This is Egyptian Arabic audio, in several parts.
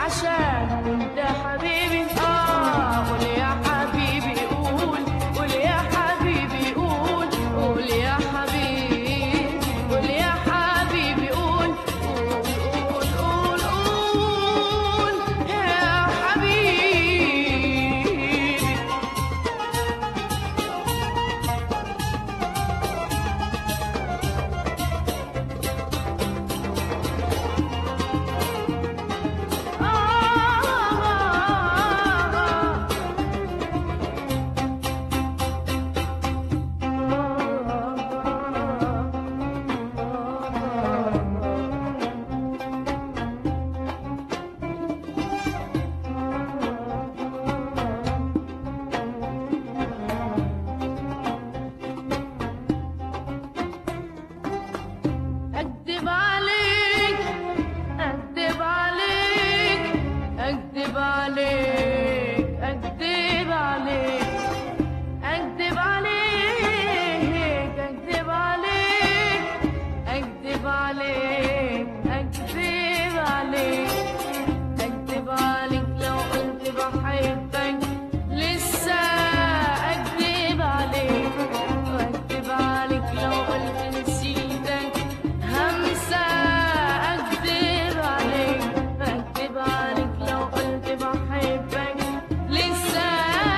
عشان انت حبيبي اه قول يا حبيبي قول قول يا حبيبي قول قول يا حبيبي قول يا حبيبي قول قول قول قول قول يا حبيبي أكذب عليك أكذب عليك أكذب عليك أكذب عليك أكذب عليك أكذب عليك أكذب عليك أكذب عليك أكذب عليك لو قلت بحبك لسه أكذب عليك وأكذب عليك لو قلت نسيتك همسة أكذب عليك أكذب عليك لو قلت بحبك لسه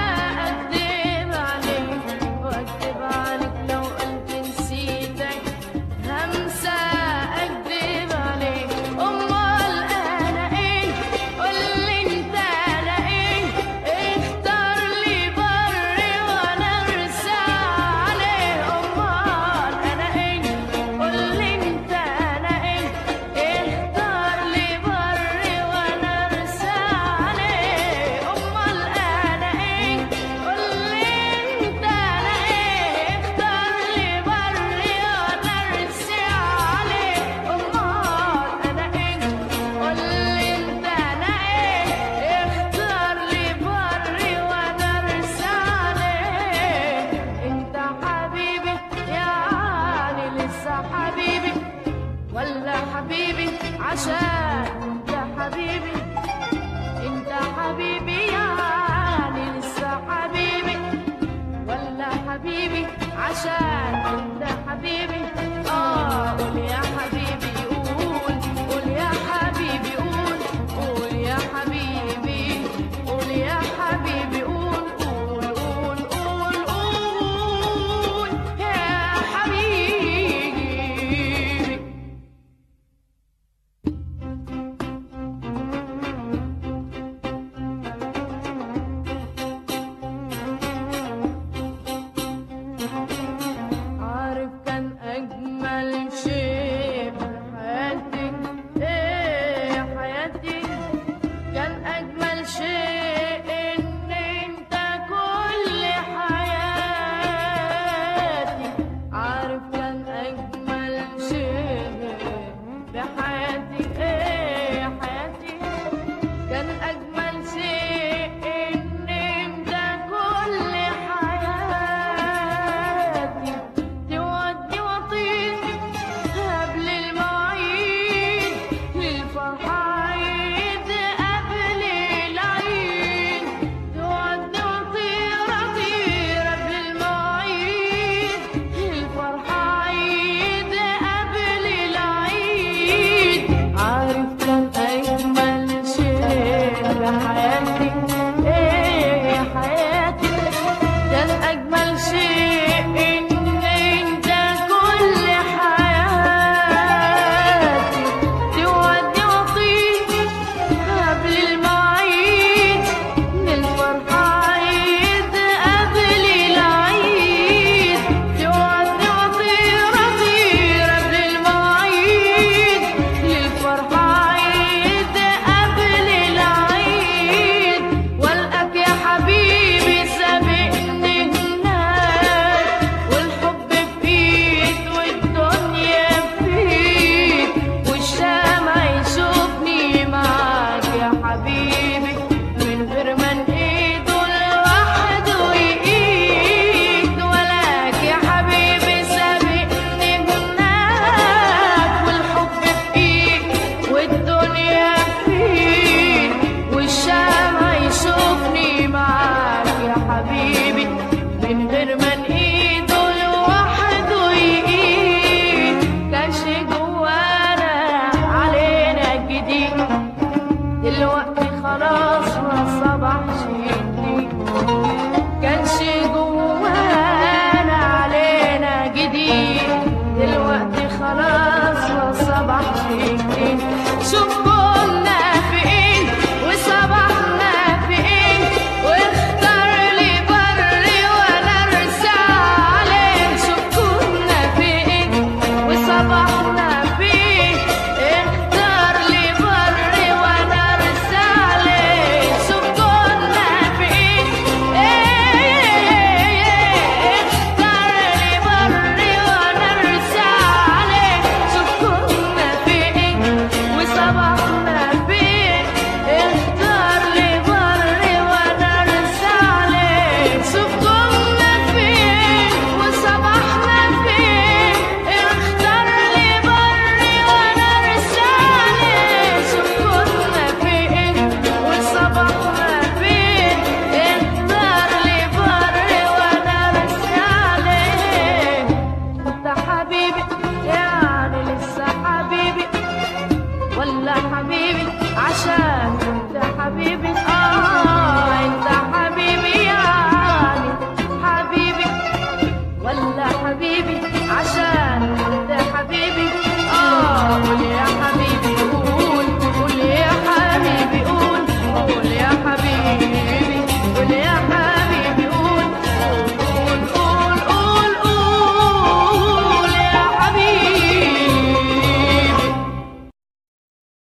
أكذب عليك وأكذب عليك لو قلت نسيتك همسة أكذب عليك أمال أنا إيه قولي أنت أنا إيه اختار لي بري وأنا أرسى عليه أمال أنا إيه قولي أنت أنا إيه اختار لي بري وأنا أرسى عليه أمال أنا إيه قولي أنت أنا إيه اختار لي بري وأنا أرسى عليه أمال أنا إيه قولي أنت أنا إيه اختار لي بري وأنا أرسى عليه أنت حبيبي يعني لسه حبيبي ولا حبيبي عشان انت حبيبي انت حبيبي يعني لسه حبيبي ولا حبيبي عشان انت حبيبي